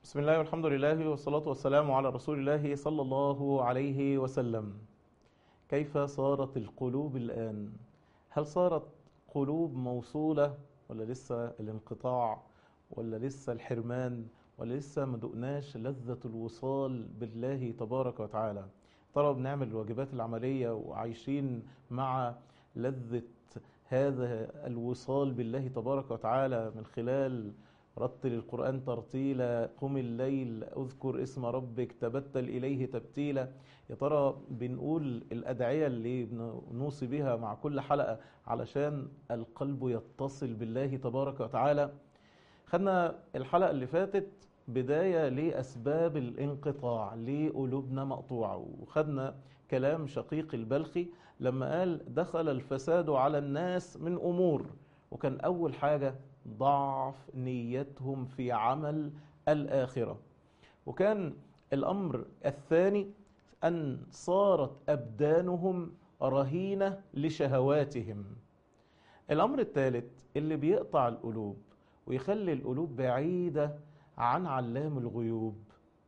بسم الله والحمد لله والصلاة والسلام على رسول الله صلى الله عليه وسلم كيف صارت القلوب الآن هل صارت قلوب موصولة ولا لسه الانقطاع ولا لسه الحرمان ولا لسه ما دقناش لذة الوصال بالله تبارك وتعالى ترى بنعمل الواجبات العملية وعايشين مع لذة هذا الوصال بالله تبارك وتعالى من خلال رتل القرآن ترتيلا قم الليل اذكر اسم ربك تبتل إليه تبتيلا يا ترى بنقول الأدعية اللي بنوصي بها مع كل حلقة علشان القلب يتصل بالله تبارك وتعالى خدنا الحلقة اللي فاتت بداية لأسباب الانقطاع لقلوبنا مقطوعة وخدنا كلام شقيق البلخي لما قال دخل الفساد على الناس من أمور وكان أول حاجة ضعف نيتهم في عمل الآخرة وكان الأمر الثاني أن صارت أبدانهم رهينة لشهواتهم الأمر الثالث اللي بيقطع القلوب ويخلي القلوب بعيدة عن علام الغيوب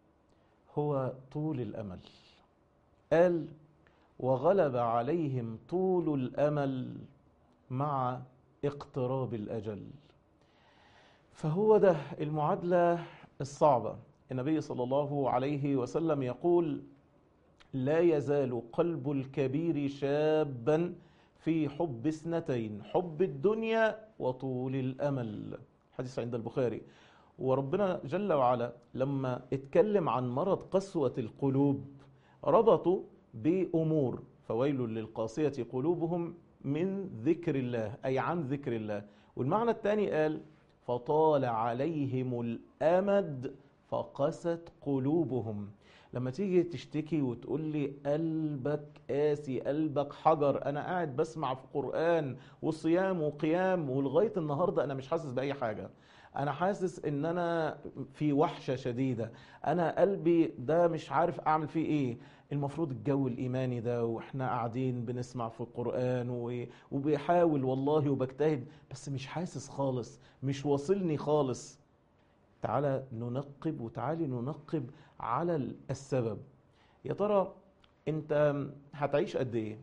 هو طول الأمل قال وغلب عليهم طول الأمل مع اقتراب الأجل فهو ده المعادلة الصعبة النبي صلى الله عليه وسلم يقول لا يزال قلب الكبير شابا في حب اثنتين حب الدنيا وطول الأمل حديث عند البخاري وربنا جل وعلا لما اتكلم عن مرض قسوة القلوب ربطوا بأمور فويل للقاسية قلوبهم من ذكر الله أي عن ذكر الله والمعنى الثاني قال فطال عليهم الأمد فقست قلوبهم لما تيجي تشتكي وتقول لي قلبك قاسي قلبك حجر انا قاعد بسمع في قرآن وصيام وقيام ولغاية النهاردة انا مش حاسس بأي حاجة انا حاسس ان انا في وحشة شديدة انا قلبي ده مش عارف اعمل فيه ايه المفروض الجو الايماني ده واحنا قاعدين بنسمع في القرآن وبيحاول والله وبجتهد بس مش حاسس خالص مش واصلني خالص تعالى ننقب وتعالي ننقب على السبب يا ترى انت هتعيش قد ايه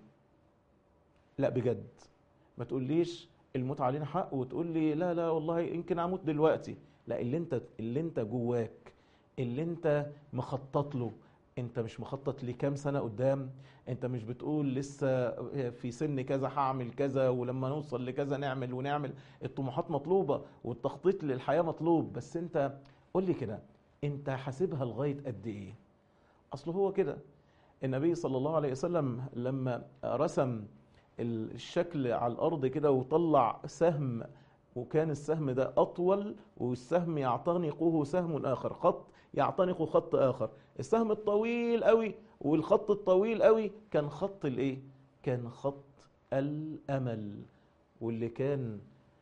لا بجد ما تقوليش الموت علينا حق وتقول لي لا لا والله يمكن اموت دلوقتي لا اللي انت اللي انت جواك اللي انت مخطط له انت مش مخطط لكام سنه قدام انت مش بتقول لسه في سن كذا هعمل كذا ولما نوصل لكذا نعمل ونعمل الطموحات مطلوبه والتخطيط للحياه مطلوب بس انت قول لي كده انت حاسبها لغايه قد ايه اصل هو كده النبي صلى الله عليه وسلم لما رسم الشكل على الارض كده وطلع سهم وكان السهم ده اطول والسهم يعتنقه سهم اخر خط يعتنق خط اخر السهم الطويل قوي والخط الطويل قوي كان خط الايه كان خط الامل واللي كان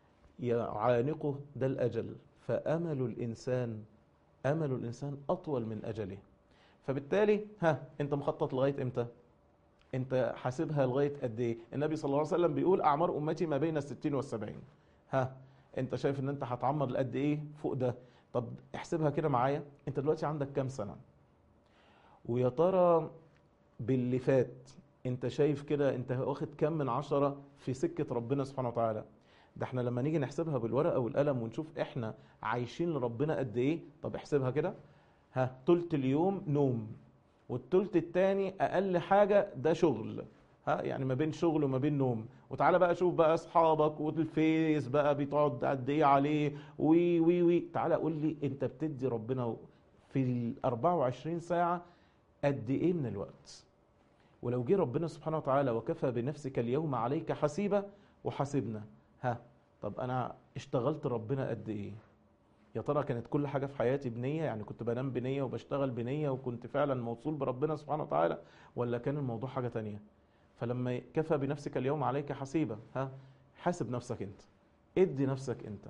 يعانقه ده الاجل فامل الانسان امل الانسان اطول من اجله فبالتالي ها انت مخطط لغايه امتى انت حاسبها لغايه قد ايه النبي صلى الله عليه وسلم بيقول اعمار امتي ما بين الستين والسبعين ها انت شايف ان انت هتعمر لقد ايه فوق ده طب احسبها كده معايا انت دلوقتي عندك كام سنه ويا ترى باللي فات انت شايف كده انت واخد كام من عشرة في سكة ربنا سبحانه وتعالى ده احنا لما نيجي نحسبها بالورقة والقلم ونشوف احنا عايشين لربنا قد ايه طب احسبها كده ها تلت اليوم نوم والتلت التاني اقل حاجة ده شغل ها يعني ما بين شغل وما بين نوم وتعالى بقى شوف بقى اصحابك والفيس بقى بتقعد قد ايه عليه وي وي وي تعالى قول لي انت بتدي ربنا في ال 24 ساعة قد ايه من الوقت ولو جه ربنا سبحانه وتعالى وكفى بنفسك اليوم عليك حسيبة وحاسبنا ها طب انا اشتغلت ربنا قد ايه يا ترى كانت كل حاجة في حياتي بنية يعني كنت بنام بنية وبشتغل بنية وكنت فعلا موصول بربنا سبحانه وتعالى ولا كان الموضوع حاجة تانية فلما كفى بنفسك اليوم عليك حسيبة ها حاسب نفسك انت ادي نفسك انت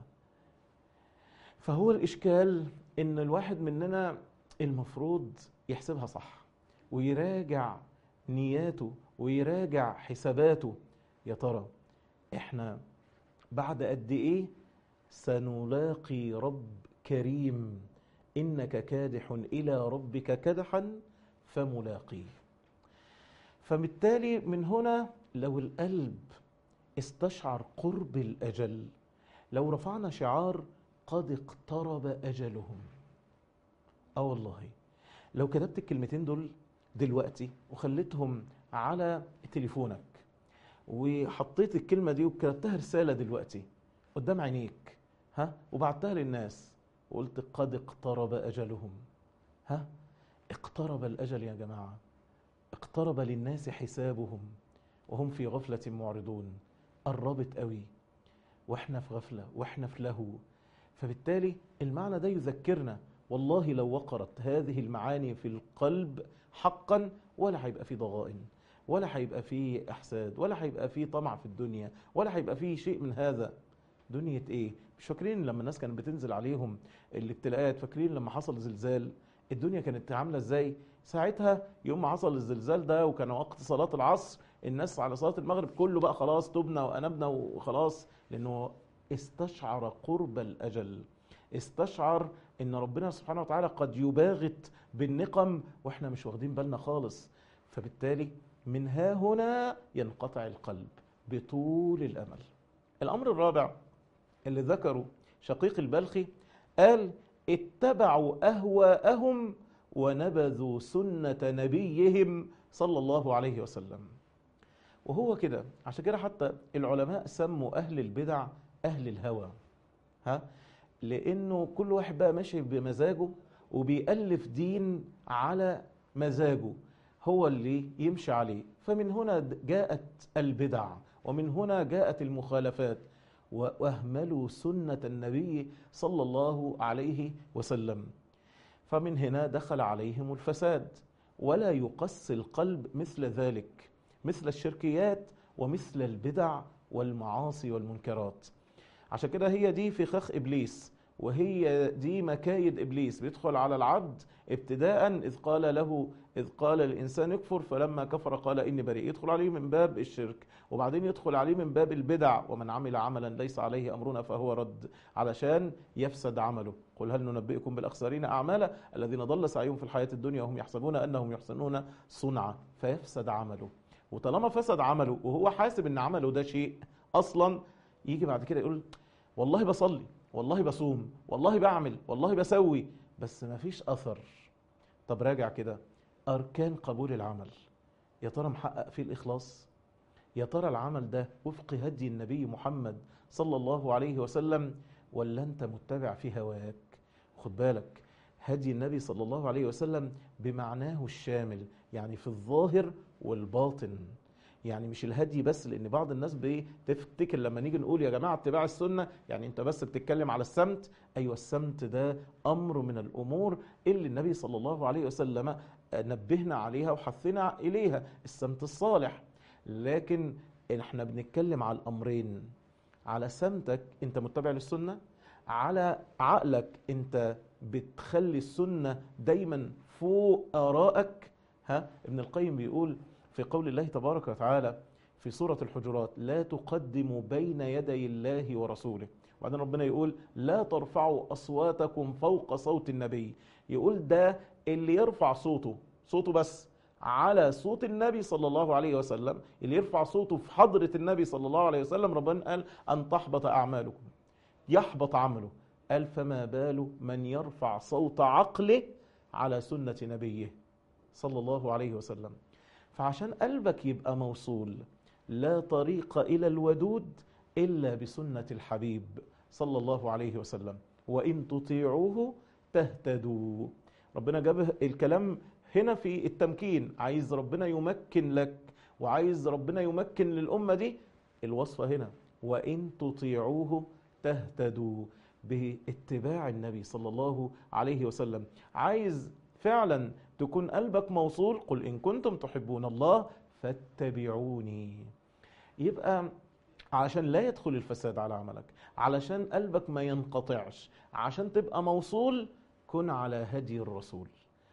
فهو الاشكال ان الواحد مننا المفروض يحسبها صح ويراجع نياته ويراجع حساباته يا ترى احنا بعد قد ايه سنلاقي رب كريم إنك كادح إلى ربك كدحا فملاقيه فبالتالي من هنا لو القلب استشعر قرب الأجل لو رفعنا شعار قد اقترب أجلهم اه والله لو كتبت الكلمتين دول دلوقتي وخليتهم على تليفونك وحطيت الكلمة دي وكتبتها رسالة دلوقتي قدام عينيك ها وبعتها للناس وقلت قد اقترب أجلهم ها اقترب الأجل يا جماعة اقترب للناس حسابهم وهم في غفلة معرضون قربت قوي واحنا في غفلة واحنا في لهو فبالتالي المعنى ده يذكرنا والله لو وقرت هذه المعاني في القلب حقا ولا هيبقى في ضغائن ولا هيبقى في احساد ولا هيبقى في طمع في الدنيا ولا هيبقى في شيء من هذا دنيا ايه مش فاكرين لما الناس كانت بتنزل عليهم الابتلاءات فاكرين لما حصل زلزال الدنيا كانت عامله ازاي ساعتها يوم ما حصل الزلزال ده وكان وقت صلاه العصر الناس على صلاه المغرب كله بقى خلاص تبنا وانبنا وخلاص لانه استشعر قرب الاجل استشعر ان ربنا سبحانه وتعالى قد يباغت بالنقم واحنا مش واخدين بالنا خالص فبالتالي من ها هنا ينقطع القلب بطول الامل الامر الرابع اللي ذكره شقيق البلخي قال اتبعوا اهواءهم ونبذوا سنه نبيهم صلى الله عليه وسلم وهو كده عشان كده حتى العلماء سموا اهل البدع اهل الهوى ها لانه كل واحد بقى ماشي بمزاجه وبيألف دين على مزاجه هو اللي يمشي عليه فمن هنا جاءت البدع ومن هنا جاءت المخالفات واهملوا سنه النبي صلى الله عليه وسلم فمن هنا دخل عليهم الفساد ولا يقسي القلب مثل ذلك مثل الشركيات ومثل البدع والمعاصي والمنكرات عشان كده هي دي فخاخ ابليس وهي دي مكايد ابليس بيدخل على العبد ابتداء اذ قال له اذ قال الانسان يكفر فلما كفر قال اني بريء يدخل عليه من باب الشرك وبعدين يدخل عليه من باب البدع ومن عمل عملا ليس عليه امرنا فهو رد علشان يفسد عمله قل هل ننبئكم بالاخسرين اعمالا الذين ضل سعيهم في الحياه الدنيا وهم يحسبون انهم يحسنون صنعا فيفسد عمله وطالما فسد عمله وهو حاسب ان عمله ده شيء اصلا يجي بعد كده يقول والله بصلي والله بصوم والله بعمل والله بسوي بس ما فيش اثر طب راجع كده اركان قبول العمل يا ترى محقق فيه الاخلاص يا ترى العمل ده وفق هدي النبي محمد صلى الله عليه وسلم ولا انت متبع في هواك خد بالك هدي النبي صلى الله عليه وسلم بمعناه الشامل يعني في الظاهر والباطن يعني مش الهدي بس لان بعض الناس بتفتكر لما نيجي نقول يا جماعه اتباع السنه يعني انت بس بتتكلم على السمت ايوه السمت ده امر من الامور اللي النبي صلى الله عليه وسلم نبهنا عليها وحثنا اليها السمت الصالح لكن احنا بنتكلم على الامرين على سمتك انت متبع للسنه على عقلك انت بتخلي السنه دايما فوق ارائك ها ابن القيم بيقول في قول الله تبارك وتعالى في سورة الحجرات لا تقدموا بين يدي الله ورسوله وبعدين ربنا يقول لا ترفعوا أصواتكم فوق صوت النبي يقول ده اللي يرفع صوته صوته بس على صوت النبي صلى الله عليه وسلم اللي يرفع صوته في حضرة النبي صلى الله عليه وسلم ربنا قال أن تحبط أعمالكم يحبط عمله قال فما بال من يرفع صوت عقله على سنة نبيه صلى الله عليه وسلم فعشان قلبك يبقى موصول لا طريق الى الودود الا بسنه الحبيب صلى الله عليه وسلم وان تطيعوه تهتدوا ربنا جاب الكلام هنا في التمكين عايز ربنا يمكن لك وعايز ربنا يمكن للامه دي الوصفه هنا وان تطيعوه تهتدوا باتباع النبي صلى الله عليه وسلم عايز فعلا تكون قلبك موصول قل إن كنتم تحبون الله فاتبعوني يبقى علشان لا يدخل الفساد على عملك علشان قلبك ما ينقطعش عشان تبقى موصول كن على هدي الرسول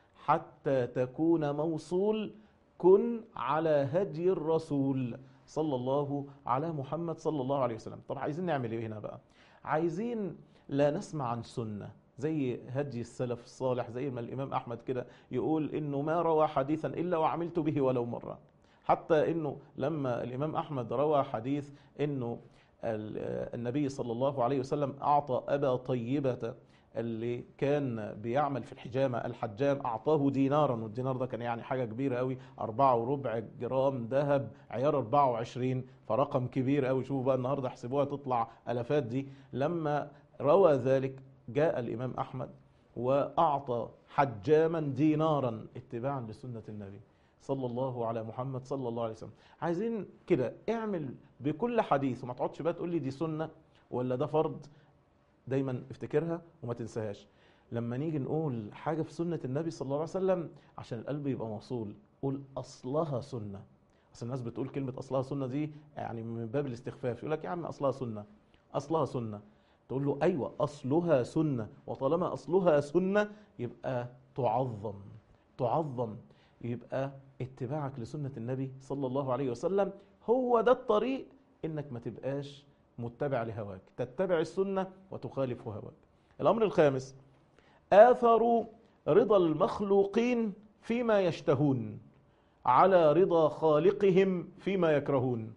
حتى تكون موصول كن على هدي الرسول صلى الله على محمد صلى الله عليه وسلم طب عايزين نعمل ايه هنا بقى عايزين لا نسمع عن سنه زي هدي السلف الصالح زي ما الإمام أحمد كده يقول إنه ما روى حديثا إلا وعملت به ولو مرة حتى إنه لما الإمام أحمد روى حديث إنه النبي صلى الله عليه وسلم أعطى أبا طيبة اللي كان بيعمل في الحجامة الحجام أعطاه دينارا والدينار ده كان يعني حاجة كبيرة قوي أربعة وربع جرام ذهب عيار 24 فرقم كبير قوي شوفوا بقى النهاردة احسبوها تطلع ألفات دي لما روى ذلك جاء الإمام أحمد وأعطى حجاما دينارا اتباعا لسنة النبي صلى الله على محمد صلى الله عليه وسلم عايزين كده اعمل بكل حديث وما تقعدش بقى تقول لي دي سنة ولا ده فرض دايما افتكرها وما تنساهاش لما نيجي نقول حاجة في سنة النبي صلى الله عليه وسلم عشان القلب يبقى موصول قول أصلها سنة أصل الناس بتقول كلمة أصلها سنة دي يعني من باب الاستخفاف يقول لك يا عم أصلها سنة أصلها سنة تقول له أيوة أصلها سنة وطالما أصلها سنة يبقى تعظم تعظم يبقى اتباعك لسنة النبي صلى الله عليه وسلم هو ده الطريق انك ما تبقاش متبع لهواك تتبع السنة وتخالف هواك الأمر الخامس آثر رضا المخلوقين فيما يشتهون على رضا خالقهم فيما يكرهون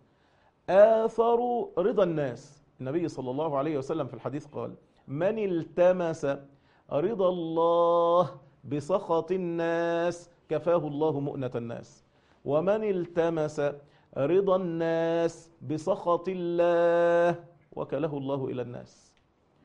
آثر رضا الناس النبي صلى الله عليه وسلم في الحديث قال من التمس رضا الله بسخط الناس كفاه الله مؤنة الناس ومن التمس رضا الناس بسخط الله وكله الله إلى الناس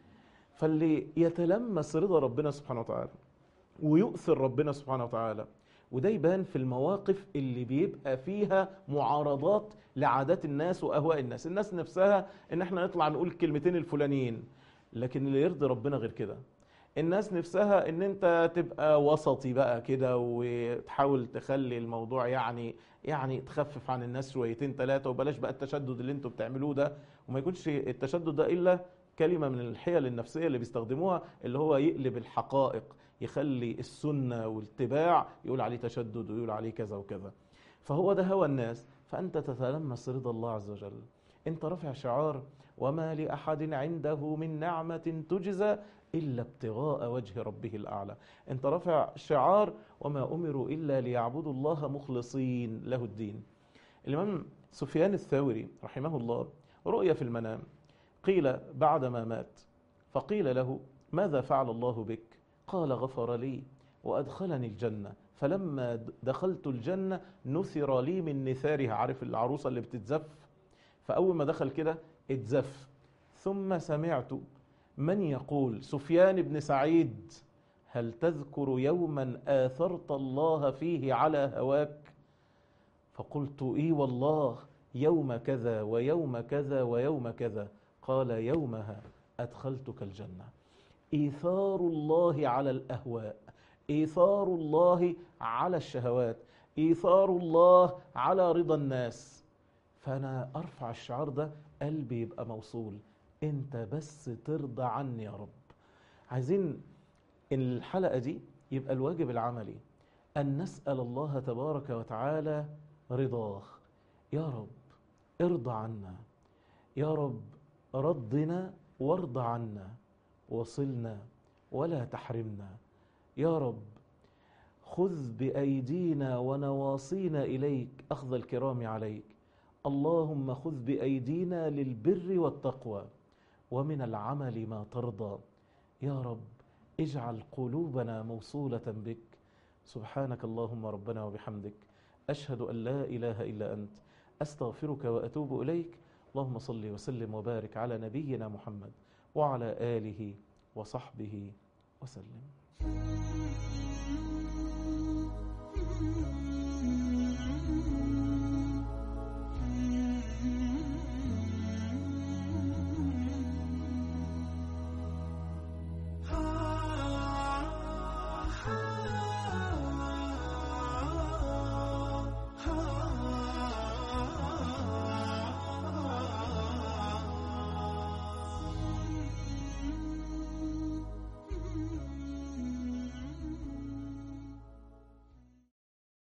فاللي يتلمس رضا ربنا سبحانه وتعالى ويؤثر ربنا سبحانه وتعالى وده يبان في المواقف اللي بيبقى فيها معارضات لعادات الناس واهواء الناس الناس نفسها ان احنا نطلع نقول الكلمتين الفلانيين لكن اللي يرضي ربنا غير كده الناس نفسها ان انت تبقى وسطي بقى كده وتحاول تخلي الموضوع يعني يعني تخفف عن الناس شويتين ثلاثه وبلاش بقى التشدد اللي انتوا بتعملوه ده وما يكونش التشدد ده الا كلمه من الحيل النفسيه اللي بيستخدموها اللي هو يقلب الحقائق يخلي السنه والاتباع يقول عليه تشدد ويقول عليه كذا وكذا فهو ده هوى الناس فانت تتلمس رضا الله عز وجل انت رافع شعار وما لاحد عنده من نعمه تجزى إلا ابتغاء وجه ربه الأعلى أنت رافع شعار وما أمروا إلا ليعبدوا الله مخلصين له الدين الإمام سفيان الثوري رحمه الله رؤيا في المنام قيل بعدما مات فقيل له ماذا فعل الله بك قال غفر لي وأدخلني الجنة فلما دخلت الجنة نثر لي من نثارها عارف العروسة اللي بتتزف فأول ما دخل كده اتزف ثم سمعت من يقول سفيان بن سعيد هل تذكر يوما آثرت الله فيه على هواك فقلت إي والله يوم كذا ويوم كذا ويوم كذا قال يومها أدخلتك الجنة إيثار الله على الأهواء إيثار الله على الشهوات إيثار الله على رضا الناس فأنا أرفع الشعار ده قلبي يبقى موصول انت بس ترضى عني يا رب عايزين الحلقة دي يبقى الواجب العملي أن نسأل الله تبارك وتعالى رضاه يا رب ارضى عنا يا رب رضنا وارضى عنا وصلنا ولا تحرمنا يا رب خذ بأيدينا ونواصينا إليك أخذ الكرام عليك اللهم خذ بأيدينا للبر والتقوى ومن العمل ما ترضى يا رب اجعل قلوبنا موصولة بك سبحانك اللهم ربنا وبحمدك أشهد أن لا إله إلا أنت أستغفرك وأتوب إليك اللهم صل وسلم وبارك على نبينا محمد وعلى آله وصحبه وسلم